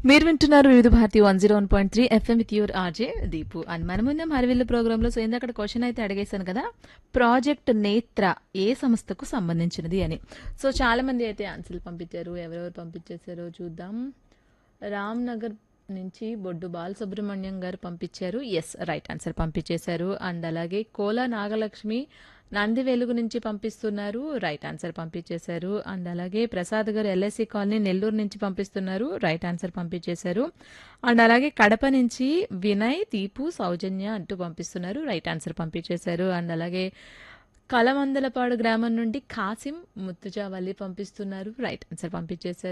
మీరు వింటున్నారు Vividha Bharati one zero one point three FM with your RJ Deepu and మన ముందే హరివిల్లు ప్రోగ్రాంలో సో ఇందాక క్వశ్చన్ అయితే అడిగేశాను కదా ప్రాజెక్ట్ నేత్ర ఏ సంస్థకు సంబంధించినది అని సో చాలా మంది అయితే ఆన్సర్లు పంపించారు ఎవరెవరు పంపించేశారో చూద్దాం రామ్ నగర్ నుంచి బొడ్డు బాలసుబ్రహ్మణ్యం గారు పంపించారు ఎస్ రైట్ ఆన్సర్ పంపించేశారు అండ్ అలాగే కోలా నాగలక్ష్మి నంది వెలుగు నుంచి పంపిస్తున్నారు రైట్ ఆన్సర్ పంపించేశారు అండ్ అలాగే ప్రసాద్ గారు ఎల్ఐసి కాలనీ నెల్లూరు నుంచి పంపిస్తున్నారు రైట్ ఆన్సర్ పంపించేశారు అండ్ అలాగే కడప నుంచి వినయ్ దీపు సౌజన్య అంటూ పంపిస్తున్నారు రైట్ ఆన్సర్ పంపించేశారు అండ్ అలాగే కలమందలపాడు గ్రామం నుండి కాసిం ముత్తుజావల్లి పంపిస్తున్నారు రైట్ ఆన్సర్ పంపించేశారు